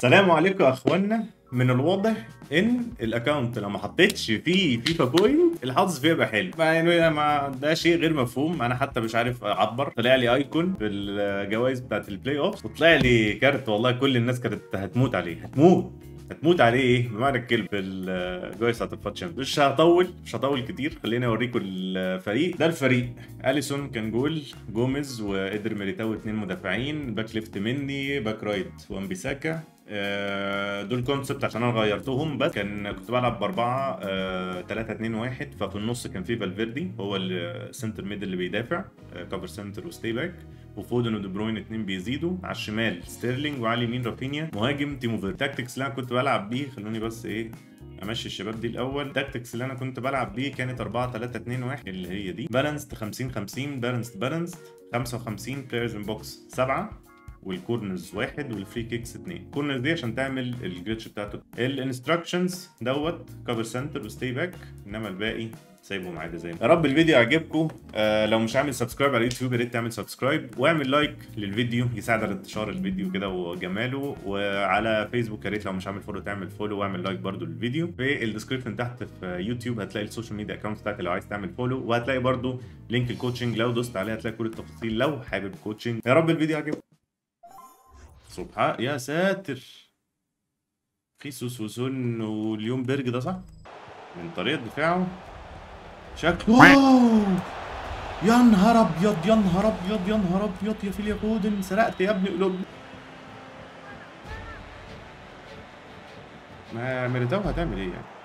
السلام عليكم يا اخوانا من الواضح ان الاكونت لو ما حطيتش فيه فيفا بوينت الحظ فيه يبقى حلو يعني ما ده شيء غير مفهوم انا حتى مش عارف اعبر طلع لي ايكون في الجوائز بتاعت البلاي اوف وطلع لي كارت والله كل الناس كانت هتموت عليه هتموت هتموت عليه ايه بمعنى الكلمه في الجوائز بتاعت الفاتشن مش هطول مش هطول كتير خليني اوريكم الفريق ده الفريق اليسون كان جول جوميز وقدر ميليتاو اتنين مدافعين باك ليفت مني باك رايت وان بيساكا آه، دول كونسبت عشان انا غيرتهم بس كان كنت بلعب باربعه 3 2 1 ففي النص كان في فالفيردي هو السنتر ميد اللي بيدافع كفر سنتر وستي باك وفودن ودي بروين اتنين بيزيدوا على الشمال ستيرلينج وعلى اليمين رافينيا مهاجم تيمو فيرت التاكتكس اللي انا كنت بلعب بيه خلوني بس ايه امشي الشباب دي الاول التاكتكس اللي انا كنت بلعب بيه كانت 4 3 2 1 اللي هي دي بالانسد 50 50 بالانسد بالانسد 55 بلايرز ان بوكس 7 والكورنرز واحد والفري كيكس اتنين كورنرز دي عشان تعمل الجلitch بتاعته الانستراكشنز دوت كفر سنتر وستي باك انما الباقي سايبهم عادي زي ما يا رب الفيديو يعجبكم آه لو مش عامل سبسكرايب على اليوتيوب يا ريت تعمل سبسكرايب واعمل لايك للفيديو يساعد على انتشار الفيديو كده وجماله وعلى فيسبوك يا ريت لو مش عامل فولو تعمل فولو واعمل لايك برده للفيديو في الديسكربشن تحت في يوتيوب هتلاقي السوشيال ميديا اكونت بتاعتك لو عايز تعمل فولو وهتلاقي برده لينك الكوتشنج لو دوست عليه هتلاقي كل التفاصيل لو حابب كوتشنج يا رب الفيديو يعجبكم سبحان يا ساتر خيسوس وسون واليوم بيرج ده صح؟ من طريقة دفاعه شكله واو يا نهار ابيض يا نهار ابيض يا نهار ابيض يا فيليا فودن سرقت يا ابني قلوب ما ميريتاو هتعمل ايه يعني؟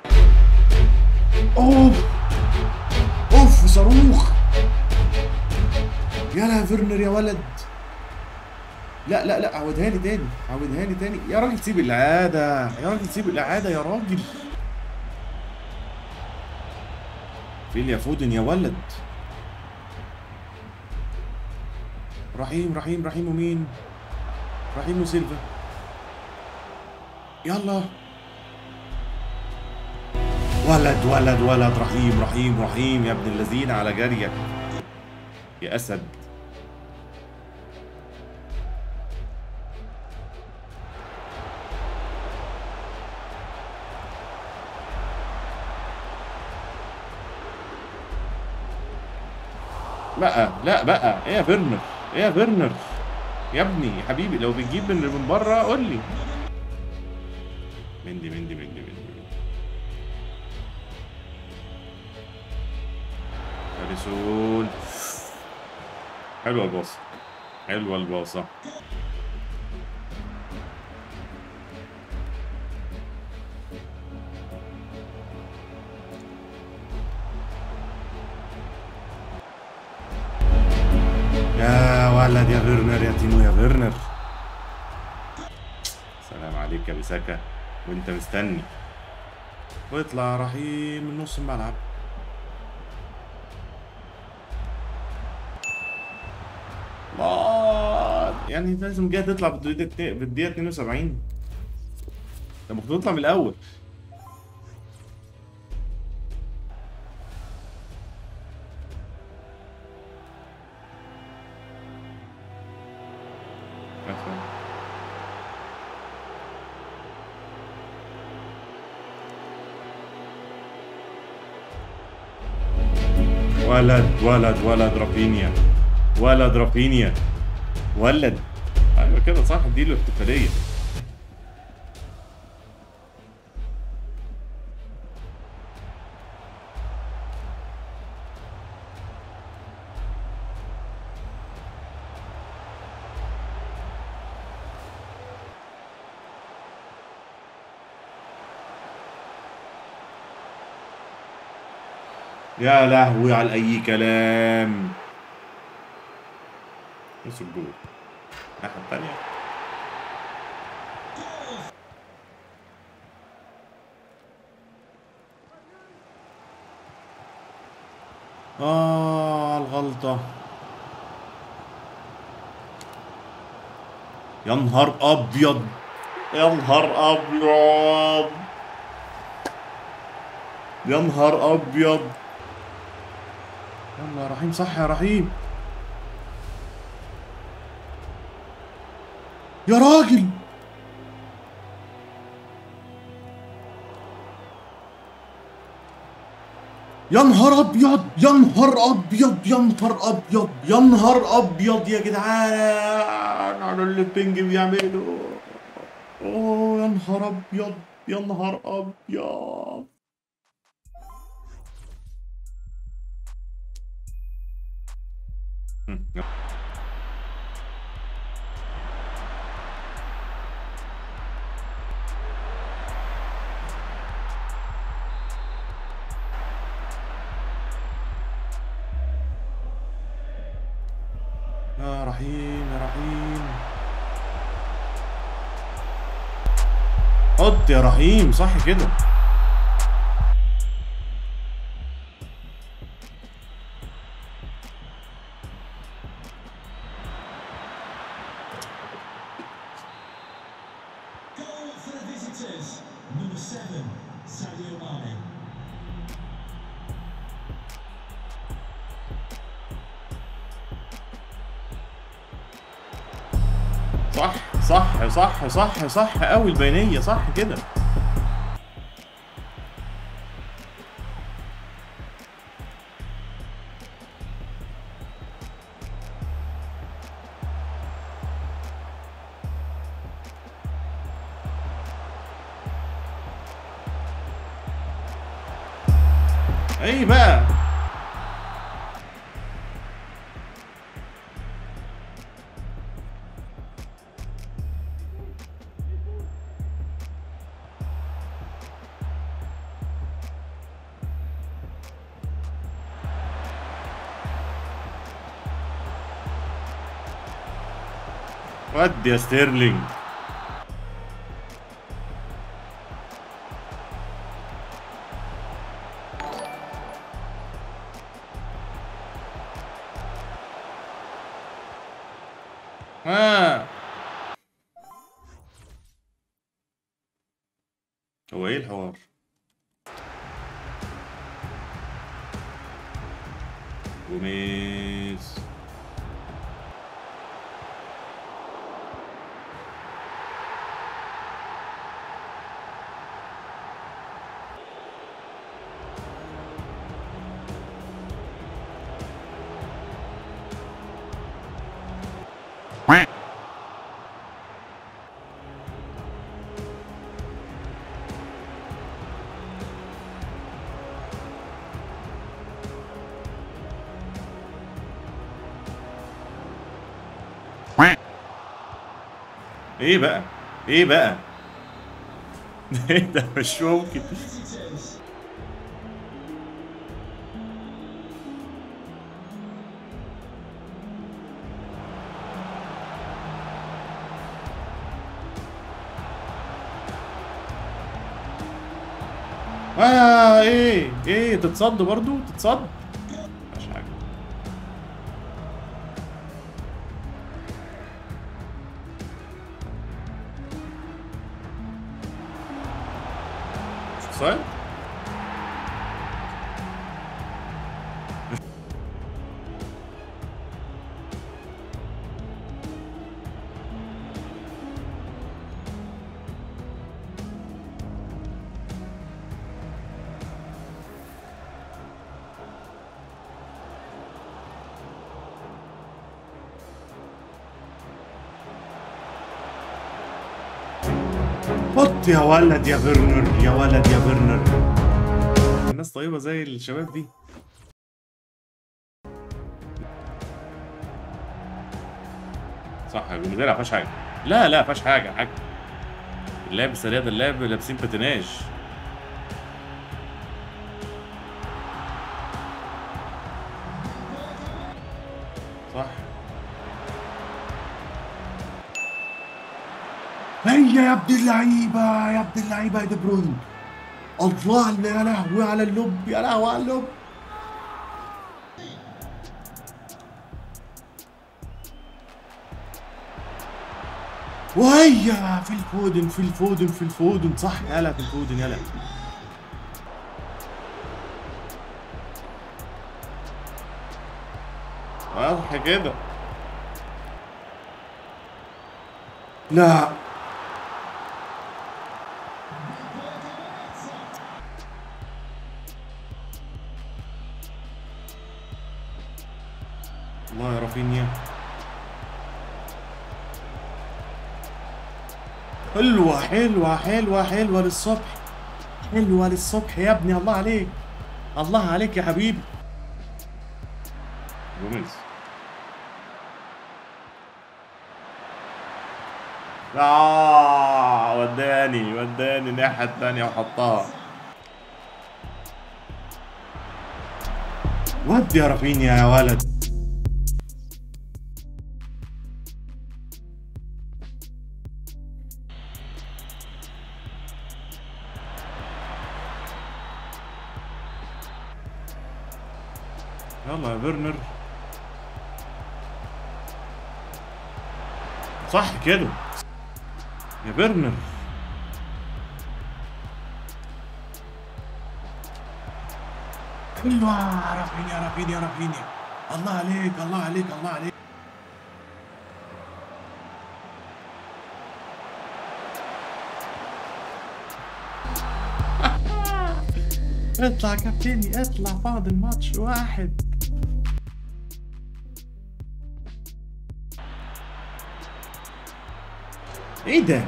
اوف اوف صاروخ يا فيرنر يا ولد لا لا لا عودها لي تاني عودها لي تاني يا راجل سيب الإعادة يا راجل سيب الإعادة يا راجل فين يا فودن يا ولد رحيم رحيم رحيم ومين رحيم وسيلفا يلا ولد ولد ولد رحيم رحيم رحيم يا ابن الذين على جريك يا أسد بقى لا بقى ايه يا فيرنر ايه يا فيرنر يا ابني يا حبيبي لو بتجيب من من بره قول لي مندي مندي مندي مندي اليسون حلوه الباصه حلوه الباصه يا ولد يا فيرنر يا تيمو يا فيرنر سلام عليك يا بيساكا وانت مستني واطلع رحيم من نص الملعب الله يعني لازم جاي تطلع بالدقيقة بالدقيقة 72 انت المفروض تطلع من الأول ولد ولد ولد رافينيا ولد رافينيا ولد ايوه كده صح دي الاحتفاليه يا لهوي على اي كلام نص الجول الناحيه الثانيه اه الغلطه يا نهار ابيض يا نهار ابيض يا نهار ابيض يلا يا رحيم صح يا رحيم يا راجل يا نهار ابيض يا نهار ابيض يا نهار ابيض يا نهار ابيض يا جدعان على اللي البنج بيعمله اوه يا نهار ابيض يا نهار ابيض يا رحيم يا رحيم حط يا رحيم صح كده Goal for the visitors. Number seven, Sadio Mane. صح صح صح صح صح قوي البينية صح كده ايه بقى ودي يا ستيرلينج ها هو ايه الحوار جوميز ايه بقى ايه بقى ايه ده مش ممكن Visitors. اه ايه ايه تتصد برضو تتصد مش حاجه مش اوفسايد حط يا ولد يا فيرنر يا ولد يا فيرنر الناس طيبة زي الشباب دي صح من غيرها فيهاش حاجة لا لا فيهاش حاجة حاجة اللعب السريع ده اللعب لابسين باتيناج صح هيا يا ابن اللعيبة يا ابن اللعيبة يا دي بروين الله يا لهوي على اللب يا لهوي على اللب وهيا في الفودن في الفودن في الفودن صح يلا في الفودن يلا واضح كده لا حلوة حلوة حلوة حلوة للصبح حلوة للصبح يا ابني الله عليك الله عليك يا حبيبي جوميز آه وداني وداني الناحية التانية وحطها ودي يا رافينيا يا ولد يلا يا فيرنر صح كده يا فيرنر حلوة رافينيا رافينيا رافينيا الله عليك الله عليك الله عليك اطلع كابتني اطلع فاضل ماتش واحد ايه ده؟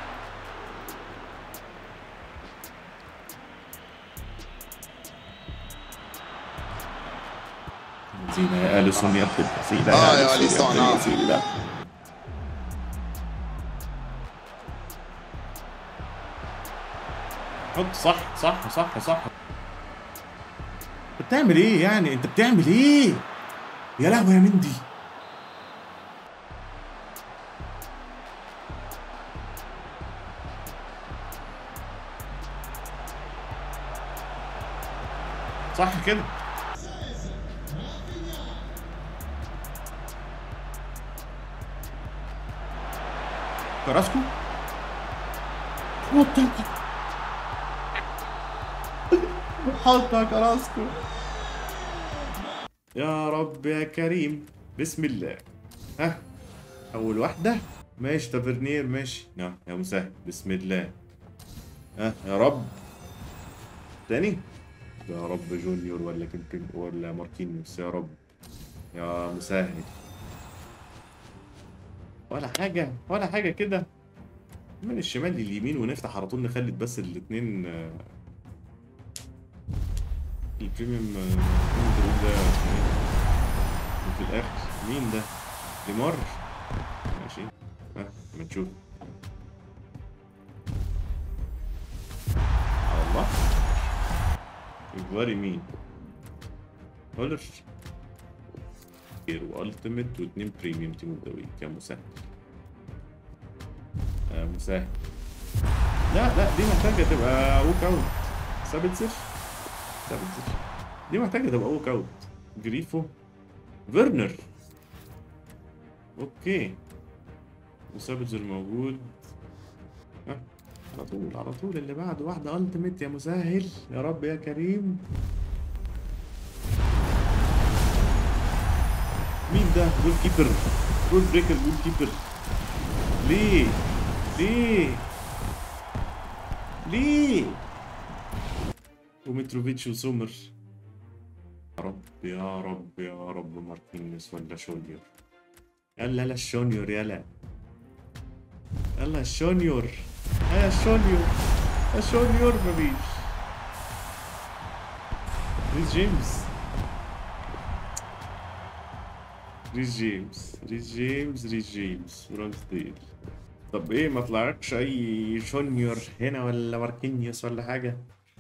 زينة يا اليسون يطلب زينة آه يا يا أليسون، اليسون آه. زينة حط صح صح صح صح انت بتعمل ايه يعني انت بتعمل ايه يا لهوي يا مندي صح كده كراسكو حط حط يا كراسكو يا رب يا كريم بسم الله ها اول واحده ماشي تافرنير ماشي نعم يا مسهل بسم الله ها يا رب تاني يا رب جونيور ولا كنت ولا ماركينيوس يا رب يا مسهل ولا حاجة ولا حاجة كده من الشمال لليمين ونفتح على طول نخلي بس الاتنين آه، البريميوم آه، البريميوم ده اسمه ايه؟ وفي الآخر مين ده؟ ديمار ماشي ها ما نشوف على الله اجباري مين؟ هولر والتيميت واتنين بريميوم تيم اوف ذا ويك يا مسهل يا مسهل لا لا دي محتاجة تبقى ووك اوت سابتسر سابتسر دي محتاجة تبقى ووك اوت جريفو فيرنر اوكي وسابتسر موجود ها على طول على طول اللي بعده واحدة التيميت يا مسهل يا رب يا كريم مين ده جول كيبر جول بريكر جول كيبر ليه ليه ليه ومتروفيتش وسومر يا رب يا رب يا رب مارتينيز ولا شونيور يلا لا الشونيور يلا يلا الشونيور يا شونيور يا شونيور مفيش ريس جيمس ريس جيمس ريس جيمس ريس جيمس ورامسديل طب ايه ما طلعلكش اي شونيور هنا ولا ماركينيوس ولا حاجه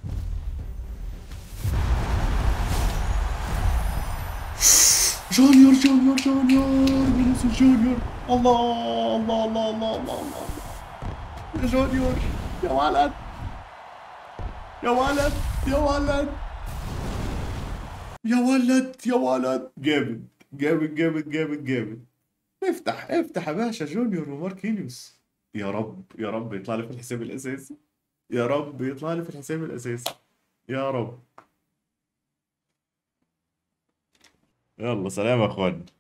جونيور جونيور جونيور فينيسيوس جونيور الله الله الله الله الله الله يا جونيور يا ولد يا ولد يا ولد يا ولد يا ولد جامد جامد جامد جامد جامد افتح افتح يا باشا جونيور وماركينيوس يا رب يا رب يطلع لي في الحساب الاساسي يا رب يطلع لي في الحساب الاساسي يا رب يلا سلام يا اخوان